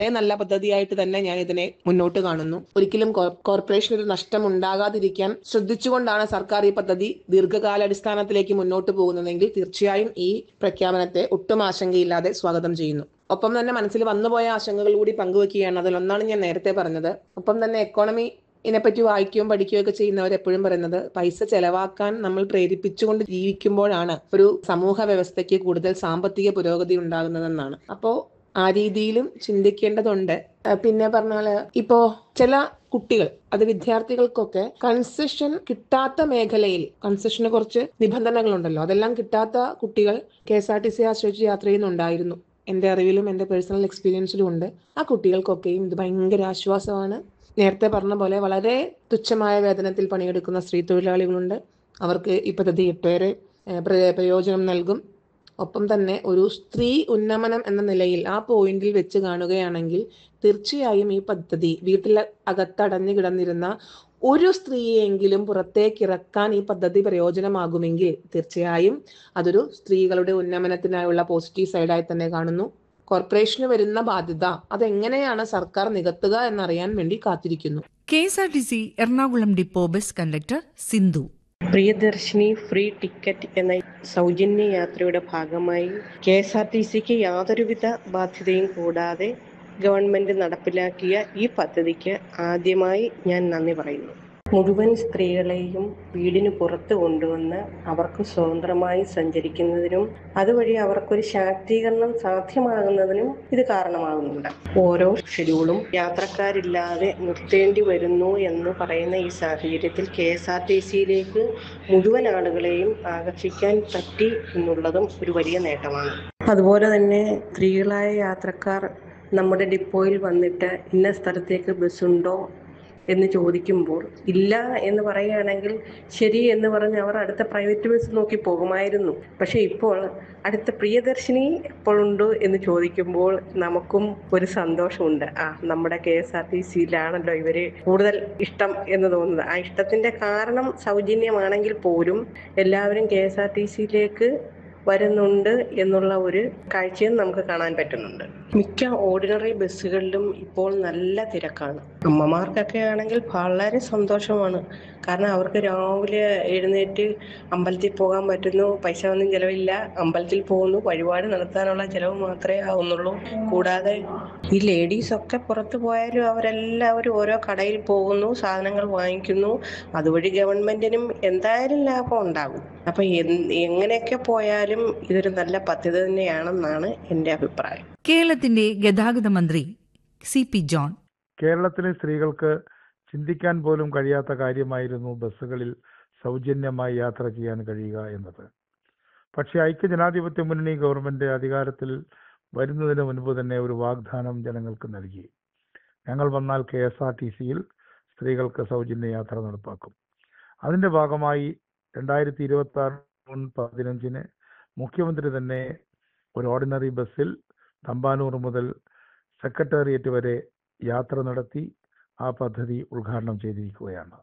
വളരെ നല്ല പദ്ധതിയായിട്ട് തന്നെ ഞാൻ ഇതിനെ മുന്നോട്ട് കാണുന്നു ഒരിക്കലും കോ- കോർപ്പറേഷന് ഒരു നഷ്ടം ഉണ്ടാകാതിരിക്കാൻ ശ്രദ്ധിച്ചുകൊണ്ടാണ് സർക്കാർ ഈ പദ്ധതി ദീർഘകാലാടിസ്ഥാനത്തിലേക്ക് മുന്നോട്ട് പോകുന്നതെങ്കിൽ തീർച്ചയായും ഈ പ്രഖ്യാപനത്തെ ഒട്ടും ആശങ്കയില്ലാതെ സ്വാഗതം ചെയ്യുന്നു ഒപ്പം തന്നെ മനസ്സിൽ വന്നുപോയ ആശങ്കകൾ കൂടി പങ്കുവെക്കുകയാണ് അതിലൊന്നാണ് ഞാൻ നേരത്തെ പറഞ്ഞത് ഒപ്പം തന്നെ എക്കോണമി ഇതിനെപ്പറ്റി വായിക്കുകയും പഠിക്കുകയും ഒക്കെ ചെയ്യുന്നവർ എപ്പോഴും പറയുന്നത് പൈസ ചെലവാക്കാൻ നമ്മൾ പ്രേരിപ്പിച്ചുകൊണ്ട് ജീവിക്കുമ്പോഴാണ് ഒരു സമൂഹ വ്യവസ്ഥയ്ക്ക് കൂടുതൽ സാമ്പത്തിക പുരോഗതി ഉണ്ടാകുന്നതെന്നാണ് അപ്പോ ആ രീതിയിലും ചിന്തിക്കേണ്ടതുണ്ട് ആ, പിന്നെ പറഞ്ഞാല് ഇപ്പോ ചില കുട്ടികൾ അത് വിദ്യാർത്ഥികൾക്കൊക്കെ കൺസെഷൻ കിട്ടാത്ത മേഖലയിൽ കൺസെഷന് കുറച്ച് നിബന്ധനകളുണ്ടല്ലോ അതെല്ലാം കിട്ടാത്ത കുട്ടികൾ K S R T C ആശ്രയിച്ച് യാത്ര ചെയ്യുന്നുണ്ടായിരുന്നു എന്റെ അറിവിലും എന്റെ പേഴ്സണൽ എക്സ്പീരിയൻസിലും ഉണ്ട് ആ കുട്ടികൾക്കൊക്കെയും ഇത് ഭയങ്കര ആശ്വാസമാണ് നേരത്തെ പറഞ്ഞ പോലെ വളരെ തുച്ഛമായ വേതനത്തിൽ പണിയെടുക്കുന്ന സ്ത്രീ തൊഴിലാളികളുണ്ട് അവർക്ക് ഈ പദ്ധതി ഒട്ടേറെ ഏഹ്, പ്ര- പ്രയോജനം നൽകും ഒപ്പം തന്നെ ഒരു സ്ത്രീ ഉന്നമനം എന്ന നിലയിൽ ആ പോയിന്റിൽ വെച്ച് കാണുകയാണെങ്കിൽ തീർച്ചയായും ഈ പദ്ധതി വീട്ടിൽ അകത്തടഞ്ഞു കിടന്നിരുന്ന ഒരു സ്ത്രീയെങ്കിലും പുറത്തേക്ക് ഇറക്കാൻ ഈ പദ്ധതി പ്രയോജനമാകുമെങ്കിൽ തീർച്ചയായും അതൊരു സ്ത്രീകളുടെ ഉന്നമനത്തിനായുള്ള പോസിറ്റീവ് സൈഡായി തന്നെ കാണുന്നു കോർപ്പറേഷന് വരുന്ന ബാധ്യത അതെങ്ങനെയാണ് സർക്കാർ നികത്തുക എന്നറിയാൻ വേണ്ടി കാത്തിരിക്കുന്നു K S R T C Ernakulam depot bus conductor Sindhu Priyadarshini free ticket എന്ന സൗജന്യ യാത്രയുടെ ഭാഗമായി കെ എസ് ആർ ടി സിക്ക് യാതൊരുവിധ ബാധ്യതയും കൂടാതെ ഗവൺമെന്റ് നടപ്പിലാക്കിയ ഈ പദ്ധതിക്ക് ആദ്യമായി ഞാൻ നന്ദി പറയുന്നു മുഴുവൻ സ്ത്രീകളെയും വീടിന് പുറത്ത് കൊണ്ടുവന്ന് അവർക്ക് സ്വതന്ത്രമായി സഞ്ചരിക്കുന്നതിനും അതുവഴി അവർക്കൊരു ശാക്തീകരണം സാധ്യമാകുന്നതിനും ഇത് കാരണമാകുന്നുണ്ട് ഓരോ ഷെഡ്യൂളും യാത്രക്കാരില്ലാതെ നിർത്തേണ്ടി വരുന്നു എന്ന് പറയുന്ന ഈ സാഹചര്യത്തിൽ കെ എസ് ആർ ടി സിയിലേക്ക് മുഴുവൻ ആളുകളെയും ആകർഷിക്കാൻ പറ്റി എന്നുള്ളതും ഒരു വലിയ നേട്ടമാണ് അതുപോലെ തന്നെ സ്ത്രീകളായ യാത്രക്കാർ നമ്മുടെ ഡിപ്പോയിൽ വന്നിട്ട് ഇന്ന സ്ഥലത്തേക്ക് ബസ്സുണ്ടോ എന്ന് ചോദിക്കുമ്പോൾ ഇല്ല എന്ന് പറയുകയാണെങ്കിൽ ശരി എന്ന് പറഞ്ഞ് അവർ അടുത്ത പ്രൈവറ്റ് ബസ് നോക്കി പോകുമായിരുന്നു പക്ഷെ ഇപ്പോൾ അടുത്ത പ്രിയദർശിനി എപ്പോഴുണ്ട് എന്ന് ചോദിക്കുമ്പോൾ നമുക്കും ഒരു സന്തോഷമുണ്ട് ആ നമ്മുടെ കെ എസ് ആർ ടി സിയിലാണല്ലോ ഇവര് കൂടുതൽ ഇഷ്ടം എന്ന് തോന്നുന്നത് ആ ഇഷ്ടത്തിന്റെ കാരണം സൗജന്യമാണെങ്കിൽ പോലും എല്ലാവരും കെ എസ് ആർ ടി സിയിലേക്ക് വരുന്നുണ്ട് എന്നുള്ള ഒരു കാഴ്ചയും നമുക്ക് കാണാൻ പറ്റുന്നുണ്ട് മിക്ക ഓർഡിനറി ബസ്സുകളിലും ഇപ്പോൾ നല്ല തിരക്കാണ് അമ്മമാർക്കൊക്കെ ആണെങ്കിൽ വളരെ സന്തോഷമാണ് കാരണം അവർക്ക് രാവിലെ എഴുന്നേറ്റ് അമ്പലത്തിൽ പോകാൻ പറ്റുന്നു പൈസ ഒന്നും ചിലവില്ല അമ്പലത്തിൽ പോകുന്നു വഴിപാട് നടത്താനുള്ള ചിലവ് മാത്രമേ ആവുന്നുള്ളൂ കൂടാതെ ഈ ലേഡീസ് ഒക്കെ പുറത്തു പോയാലും അവരെല്ലാവരും ഓരോ കടയിൽ പോകുന്നു സാധനങ്ങൾ വാങ്ങിക്കുന്നു അതുവഴി ഗവൺമെന്റിനും എന്തായാലും ലാഭം ഉണ്ടാകും അപ്പൊ എന്ത് എങ്ങനെയൊക്കെ പോയാലും ഇതൊരു നല്ല പദ്ധതി തന്നെയാണെന്നാണ് എൻ്റെ അഭിപ്രായം കേരളത്തിന്റെ ഗതാഗത മന്ത്രി സി പി ജോൺ കേരളത്തിലെ സ്ത്രീകൾക്ക് ചിന്തിക്കാൻ പോലും കഴിയാത്ത കാര്യമായിരുന്നു ബസ്സുകളിൽ സൗജന്യമായി യാത്ര ചെയ്യാൻ കഴിയുക എന്നത് പക്ഷേ ഐക്യജനാധിപത്യ മുന്നണി ഗവൺമെന്റ് അധികാരത്തിൽ വരുന്നതിന് മുൻപ് തന്നെ ഒരു വാഗ്ദാനം ജനങ്ങൾക്ക് നൽകി ഞങ്ങൾ വന്നാൽ കെ എസ് ആർ ടി സിയിൽ സ്ത്രീകൾക്ക് സൗജന്യ യാത്ര നടപ്പാക്കും അതിന്റെ ഭാഗമായി രണ്ടായിരത്തി ഇരുപത്തി ആറ് ജൂൺ പതിനഞ്ചിന് മുഖ്യമന്ത്രി തന്നെ ഒരു ഓർഡിനറി ബസ്സിൽ തമ്പാനൂർ മുതൽ സെക്രട്ടേറിയറ്റ് വരെ യാത്ര നടത്തി ആ പദ്ധതി ഉദ്ഘാടനം ചെയ്തിരിക്കുകയാണ്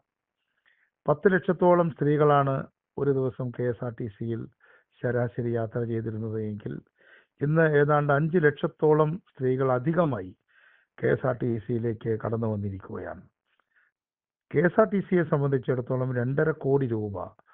പത്ത് ലക്ഷത്തോളം സ്ത്രീകളാണ് ഒരു ദിവസം കെ എസ് ആർ ടി സിയിൽ ശരാശരി യാത്ര ചെയ്തിരുന്നത് എങ്കിൽ ഇന്ന് ഏതാണ്ട് അഞ്ച് ലക്ഷത്തോളം സ്ത്രീകൾ അധികമായി കെ എസ് ആർ ടി സിയിലേക്ക് കടന്നു വന്നിരിക്കുകയാണ് കെ എസ് ആർ ടി സിയെ സംബന്ധിച്ചിടത്തോളം രണ്ടര കോടി രൂപ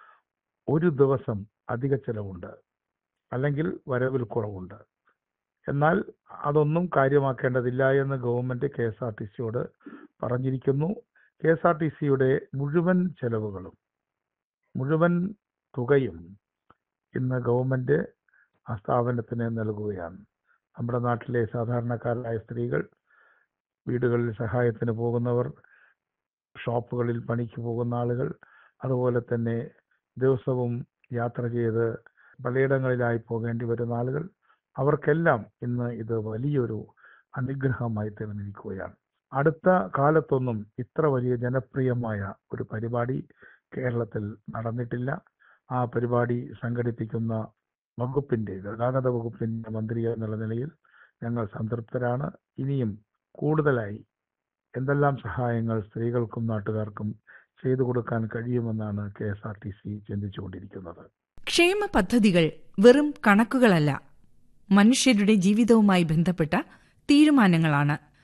ഒരു ദിവസം അധിക ചെലവുണ്ട് അല്ലെങ്കിൽ വരവിൽ കുറവുണ്ട് എന്നാൽ അതൊന്നും കാര്യമാക്കേണ്ടതില്ല എന്ന് government K S R T സിയോട് പറഞ്ഞിരിക്കുന്നു കെ എസ് ആർ ടി സിയുടെ മുഴുവൻ ചെലവുകളും മുഴുവൻ തുകയും ഇന്ന് ഗവൺമെന്റ് ആ സ്ഥാപനത്തിന് നൽകുകയാണ് നമ്മുടെ നാട്ടിലെ സാധാരണക്കാരായ സ്ത്രീകൾ വീടുകളിൽ സഹായത്തിന് പോകുന്നവർ ഷോപ്പുകളിൽ പണിക്ക് പോകുന്ന ആളുകൾ അതുപോലെ തന്നെ ദിവസവും യാത്ര ചെയ്ത് പലയിടങ്ങളിലായി പോകേണ്ടി വരുന്ന ആളുകൾ അവർക്കെല്ലാം ഇന്ന് ഇത് വലിയൊരു അനുഗ്രഹമായി തീർന്നിരിക്കുകയാണ് അടുത്ത കാലത്തൊന്നും ഇത്ര വലിയ ജനപ്രിയമായ ഒരു പരിപാടി കേരളത്തിൽ നടന്നിട്ടില്ല ആ പരിപാടി സംഘടിപ്പിക്കുന്ന വകുപ്പിന്റെ ഗതാഗത വകുപ്പിന്റെ മന്ത്രി എന്നുള്ള നിലയിൽ ഞങ്ങൾ സംതൃപ്തരാണ് ഇനിയും കൂടുതലായി എന്തെല്ലാം സഹായങ്ങൾ സ്ത്രീകൾക്കും നാട്ടുകാർക്കും ചെയ്തു കൊടുക്കാൻ കഴിയുമെന്നാണ് K S R T C ചിന്തിച്ചുകൊണ്ടിരിക്കുന്നത് ക്ഷേമ പദ്ധതികൾ വെറും കണക്കുകളല്ല മനുഷ്യരുടെ ജീവിതവുമായി ബന്ധപ്പെട്ട തീരുമാനങ്ങളാണ്